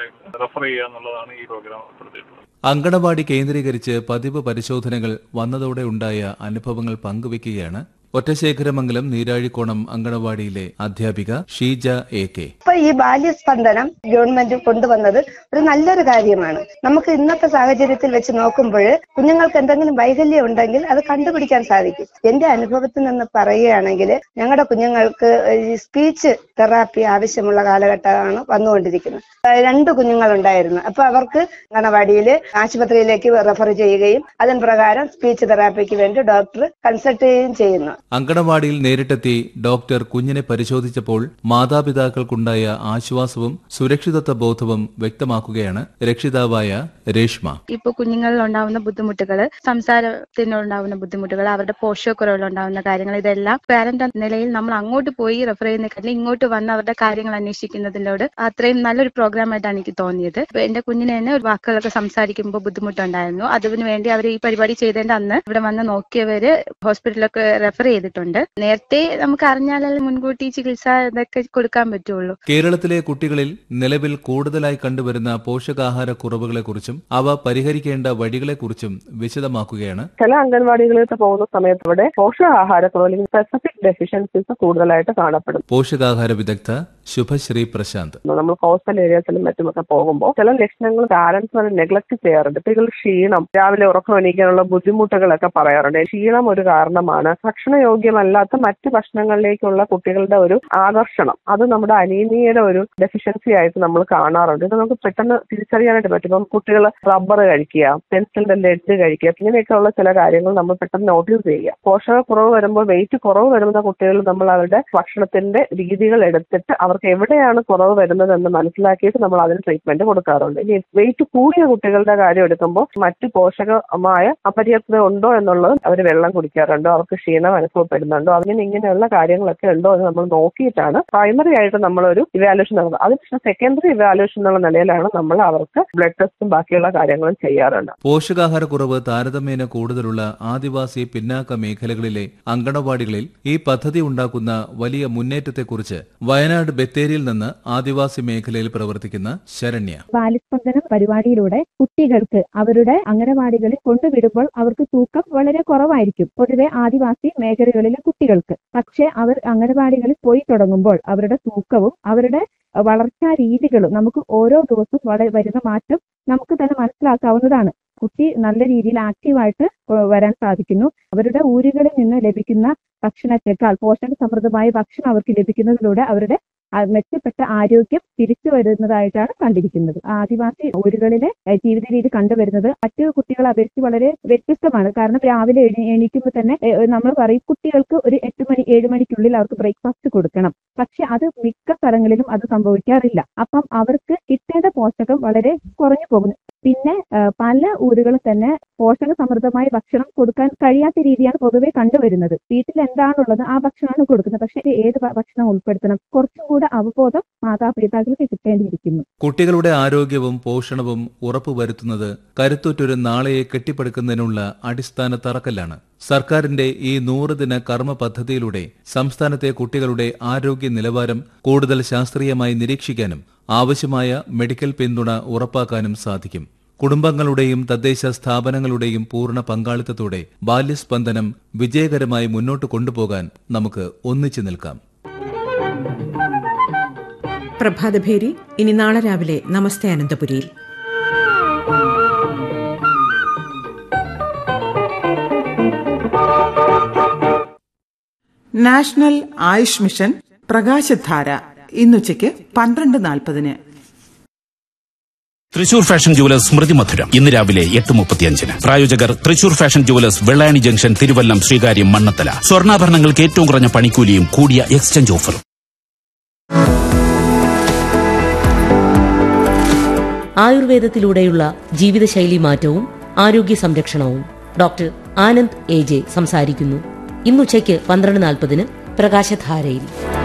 കുട്ടികളെ റെഫർ ചെയ്യുക എന്നുള്ളതാണ് ഈ പ്രോഗ്രാം ഉൾപ്പെടുത്തിയിട്ടുള്ളത് അങ്കണവാടി കേന്ദ്രീകരിച്ച് പതിവ് പരിശോധനകൾ വന്നതോടെ ഉണ്ടായ അനുഭവങ്ങൾ പങ്കുവയ്ക്കുകയാണ് ഒറ്റശേഖരമംഗലം നീരാഴിക്കോണം അങ്കണവാടിയിലെ അധ്യാപിക ഷീജ എ കെ ഇപ്പൊ ഈ ബാല്യസ്പന്ദനം ഗവൺമെന്റ് കൊണ്ടുവന്നത് ഒരു നല്ലൊരു കാര്യമാണ് നമുക്ക് ഇന്നത്തെ സാഹചര്യത്തിൽ വെച്ച് നോക്കുമ്പോൾ കുഞ്ഞുങ്ങൾക്ക് എന്തെങ്കിലും വൈകല്യം ഉണ്ടെങ്കിൽ അത് കണ്ടുപിടിക്കാൻ സാധിക്കും എന്റെ അനുഭവത്തിൽ നിന്ന് പറയുകയാണെങ്കിൽ ഞങ്ങളുടെ കുഞ്ഞുങ്ങൾക്ക് ഈ സ്പീച്ച് തെറാപ്പി ആവശ്യമുള്ള കാലഘട്ടമാണ് വന്നുകൊണ്ടിരിക്കുന്നത് അഹ് രണ്ട് കുഞ്ഞുങ്ങളുണ്ടായിരുന്നു അപ്പൊ അവർക്ക് അങ്കണവാടിയിൽ ആശുപത്രിയിലേക്ക് റെഫർ ചെയ്യുകയും അതിന് പ്രകാരം സ്പീച്ച് തെറാപ്പിക്ക് വേണ്ടി ഡോക്ടർ കൺസൾട്ട് ചെയ്യുകയും ചെയ്യുന്നു അങ്കണവാടിയിൽ നേരിട്ടെത്തി ഡോക്ടർ കുഞ്ഞിനെ പരിശോധിച്ചപ്പോൾ മാതാപിതാക്കൾക്കുണ്ടായ ആശ്വാസവും സുരക്ഷിതത്വ ബോധവും വ്യക്തമാക്കുകയാണ് രക്ഷിതാവായ രേഷ്മ ഇപ്പൊ കുഞ്ഞുങ്ങളിൽ ഉണ്ടാവുന്ന ബുദ്ധിമുട്ടുകൾ സംസാരത്തിനുണ്ടാവുന്ന ബുദ്ധിമുട്ടുകൾ അവരുടെ പോഷകക്കുറവിൽ ഉണ്ടാവുന്ന കാര്യങ്ങൾ ഇതെല്ലാം പാരന്റ് എന്ന നിലയിൽ നമ്മൾ അങ്ങോട്ട് പോയി റെഫർ ചെയ്യുന്നതിനെക്കാട്ടിലും ഇങ്ങോട്ട് വന്ന് അവരുടെ കാര്യങ്ങൾ അന്വേഷിക്കുന്നതിനോട് അത്രയും നല്ലൊരു പ്രോഗ്രാം ആയിട്ടാണ് എനിക്ക് തോന്നിയത് ഇപ്പൊ എന്റെ കുഞ്ഞിന് തന്നെ ഒരു വാക്കുകളൊക്കെ സംസാരിക്കുമ്പോൾ ബുദ്ധിമുട്ടുണ്ടായിരുന്നു അതിനു വേണ്ടി അവർ ഈ പരിപാടി ചെയ്തതിന്റെ അന്ന് ഇവിടെ വന്ന് നോക്കിയവര് ഹോസ്പിറ്റലിലൊക്കെ റെഫർ ചെയ്തിട്ടുണ്ട് നേരത്തെ നമുക്ക് അറിഞ്ഞാലല്ലേ മുൻകൂട്ടി ചികിത്സ ഇതൊക്കെ കൊടുക്കാൻ പറ്റുള്ളൂ കേരളത്തിലെ കുട്ടികളിൽ നിലവിൽ കൂടുതലായി കണ്ടുവരുന്ന പോഷകാഹാര കുറവുകളെക്കുറിച്ചും അവ പരിഹരിക്കേണ്ട വഴികളെക്കുറിച്ചും വിശദമാക്കുകയാണ് ചില അംഗൻവാടികളിലൊക്കെ പോകുന്ന സമയത്ത് അവിടെ പോഷകാഹാരക്കുറവ് അല്ലെങ്കിൽ സ്പെസിഫിക് ഡെഫിഷ്യൻസീസ് കൂടുതലായിട്ട് കാണപ്പെടും പോഷകാഹാര വിദഗ്ധ ശുഭശ്രീ പ്രശാന്ത് നമ്മൾ കോസ്റ്റൽ ഏരിയാസിലും മറ്റുമൊക്കെ പോകുമ്പോൾ ചില ലക്ഷണങ്ങൾ പാരന്റ്സ് തന്നെ നെഗ്ലക്ട് ചെയ്യാറുണ്ട് കുട്ടികൾ ക്ഷീണം രാവിലെ ഉറക്കം എണീക്കാനുള്ള ബുദ്ധിമുട്ടുകളൊക്കെ പറയാറുണ്ട് ക്ഷീണം ഒരു കാരണമാണ് ഭക്ഷണയോഗ്യമല്ലാത്ത മറ്റ് ഭക്ഷണങ്ങളിലേക്കുള്ള കുട്ടികളുടെ ഒരു ആകർഷണം അത് നമ്മുടെ അനീമിയയുടെ ഒരു ഡെഫിഷ്യൻസി ആയിട്ട് നമ്മൾ കാണാറുണ്ട് ഇത് നമുക്ക് പെട്ടെന്ന് തിരിച്ചറിയാനായിട്ട് പറ്റും ഇപ്പം കുട്ടികൾ റബ്ബർ കഴിക്കുക പെൻസിലിന്റെ ലെഡ് കഴിക്കുക ഇങ്ങനെയൊക്കെയുള്ള ചില കാര്യങ്ങൾ നമ്മൾ പെട്ടെന്ന് നോട്ടീസ് ചെയ്യുക പോഷകക്കുറവ് വരുമ്പോൾ വെയിറ്റ് കുറവ് വരുന്ന കുട്ടികൾ നമ്മൾ അവരുടെ ഭക്ഷണത്തിന്റെ രീതികൾ എടുത്തിട്ട് അവർക്ക് എവിടെയാണ് കുറവ് വരുന്നത് എന്ന് മനസ്സിലാക്കിയിട്ട് നമ്മൾ അതിന് ട്രീറ്റ്മെന്റ് കൊടുക്കാറുണ്ട് ഇനി വെയിറ്റ് കൂടിയ കുട്ടികളുടെ കാര്യം എടുക്കുമ്പോൾ മറ്റ് പോഷകമായ അപര്യാപ്തത ഉണ്ടോ എന്നുള്ളത് അവർ വെള്ളം കുടിക്കാറുണ്ടോ അവർക്ക് ക്ഷീണം അനുഭവപ്പെടുന്നുണ്ടോ അങ്ങനെ ഇങ്ങനെയുള്ള കാര്യങ്ങളൊക്കെ ഉണ്ടോ എന്ന് നമ്മൾ നോക്കിയിട്ടാണ് പ്രൈമറി ആയിട്ട് നമ്മളൊരു ഇവാലുവേഷൻ നടത്തുന്നത് അതിനുശേഷം സെക്കൻഡറി ഇവാലുവേഷൻ എന്നുള്ള നിലയിലാണ് നമ്മൾ അവർക്ക് ബ്ലഡ് ടെസ്റ്റും ബാക്കിയുള്ള കാര്യങ്ങളും ചെയ്യാറുണ്ട് പോഷകാഹാരക്കുറവ് താരതമ്യേന കൂടുതലുള്ള ആദിവാസി പിന്നാക്ക മേഖലകളിലെ അങ്കണവാടികളിൽ ഈ പദ്ധതി ഉണ്ടാക്കുന്ന വലിയ മുന്നേറ്റത്തെക്കുറിച്ച് വയനാട് ബത്തേരിയിൽ നിന്ന് ആദിവാസി മേഖലയിൽ പ്രവർത്തിക്കുന്ന ശരണ്യ ബാലസ്പന്ദനം പരിപാടിയിലൂടെ കുട്ടികൾക്ക് അവരുടെ അംഗനവാടികളിൽ കൊണ്ടുവിടുമ്പോൾ അവർക്ക് തൂക്കം വളരെ കുറവായിരിക്കും പൊതുവെ ആദിവാസി മേഖലകളിലെ കുട്ടികൾക്ക് പക്ഷേ അവർ അംഗനവാടികളിൽ പോയി തുടങ്ങുമ്പോൾ അവരുടെ തൂക്കവും അവരുടെ വളർച്ചാ രീതികളും നമുക്ക് ഓരോ ദിവസവും വള വരുന്ന മാറ്റം നമുക്ക് തന്നെ മനസ്സിലാക്കാവുന്നതാണ് കുട്ടി നല്ല രീതിയിൽ ആക്റ്റീവായിട്ട് വരാൻ സാധിക്കുന്നു അവരുടെ ഊരുകളിൽ നിന്ന് ലഭിക്കുന്ന ഭക്ഷണത്തെക്കാൾ പോഷക സമൃദ്ധമായ ഭക്ഷണം അവർക്ക് ലഭിക്കുന്നതിലൂടെ അവരുടെ ആ മെച്ചപ്പെട്ട ആരോഗ്യം തിരിച്ചു വരുന്നതായിട്ടാണ് കണ്ടിരിക്കുന്നത് ആദിവാസി ഊരുകളിലെ ഏഹ്, ജീവിത രീതി കണ്ടുവരുന്നത് മറ്റു കുട്ടികളെ അപേക്ഷിച്ച് വളരെ വ്യത്യസ്തമാണ് കാരണം രാവിലെ എണീ- എണീക്കുമ്പോൾ തന്നെ ഏഹ്, നമ്മൾ പറയും കുട്ടികൾക്ക് ഒരു എട്ട് മണി ഏഴ് മണിക്കുള്ളിൽ അവർക്ക് ബ്രേക്ക്ഫാസ്റ്റ് കൊടുക്കണം പക്ഷെ അത് മിക്ക സ്ഥലങ്ങളിലും അത് സംഭവിക്കാറില്ല അപ്പം അവർക്ക് കിട്ടേണ്ട പോഷകം വളരെ കുറഞ്ഞു പോകുന്നു പിന്നെ ഏഹ്, പല ഊരുകളും തന്നെ പോഷക സമൃദ്ധമായ ഭക്ഷണം കൊടുക്കാൻ കഴിയാത്ത രീതിയാണ് പൊതുവെ കണ്ടുവരുന്നത് വീട്ടിൽ എന്താണുള്ളത് ആ ഭക്ഷണമാണ് കൊടുക്കുന്നത് പക്ഷെ ഏത് ഭ- ഭക്ഷണം ഉൾപ്പെടുത്തണം കുറച്ചും കൂടെ അവബോധം മാതാപിതാക്കൾക്ക് കിട്ടേണ്ടിയിരിക്കുന്നു കുട്ടികളുടെ ആരോഗ്യവും പോഷണവും ഉറപ്പുവരുത്തുന്നത് കരുത്തുറ്റൊരു നാളെയെ കെട്ടിപ്പടുക്കുന്നതിനുള്ള അടിസ്ഥാന തറക്കല്ലാണ് സർക്കാരിന്റെ ഈ നൂറ് ദിന കർമ്മ പദ്ധതിയിലൂടെ സംസ്ഥാനത്തെ കുട്ടികളുടെ ആരോഗ്യ നിലവാരം കൂടുതൽ ശാസ്ത്രീയമായി നിരീക്ഷിക്കാനും ആവശ്യമായ മെഡിക്കൽ പിന്തുണ ഉറപ്പാക്കാനും സാധിക്കും കുടുംബങ്ങളുടെയും തദ്ദേശ സ്ഥാപനങ്ങളുടെയും പൂർണ്ണ പങ്കാളിത്തത്തോടെ ബാല്യസ്പന്ദനം വിജയകരമായി മുന്നോട്ട് കൊണ്ടുപോകാൻ നമുക്ക് ഒന്നിച്ചു നിൽക്കാം പ്രഭാതഭേരി ഇനി നാളെ രാവിലെ നമസ്തേ അനന്തപുരിയിൽ നാഷണൽ ആയുഷ് മിഷൻ പ്രകാശധാര ഇന്നുച്ചയ്ക്ക് പന്ത്രണ്ട് നാൽപ്പതിന് തൃശൂർ ഫാഷൻ ജുവലേഴ്സ് സ്മൃതി മധുരം ഇന്ന് രാവിലെ എട്ട് മുപ്പത്തിയഞ്ചിന് പ്രായോജകർ Thrissur fashion jewellers Vellayani junction Thiruvallam Sreekaryam Mannanthala സ്വർണ്ണാഭരണങ്ങൾക്ക് ഏറ്റവും കുറഞ്ഞ പണിക്കൂലിയും കൂടിയ എക്സ്ചേഞ്ച് ഓഫറും ആയുർവേദത്തിലൂടെയുള്ള ജീവിതശൈലി മാറ്റവും ആരോഗ്യ സംരക്ഷണവും ഡോക്ടർ ആനന്ദ് എ ജെ സംസാരിക്കുന്നു ഇന്നുച്ചയ്ക്ക് പന്ത്രണ്ട് നാൽപ്പതിന് പ്രകാശധാരയിൽ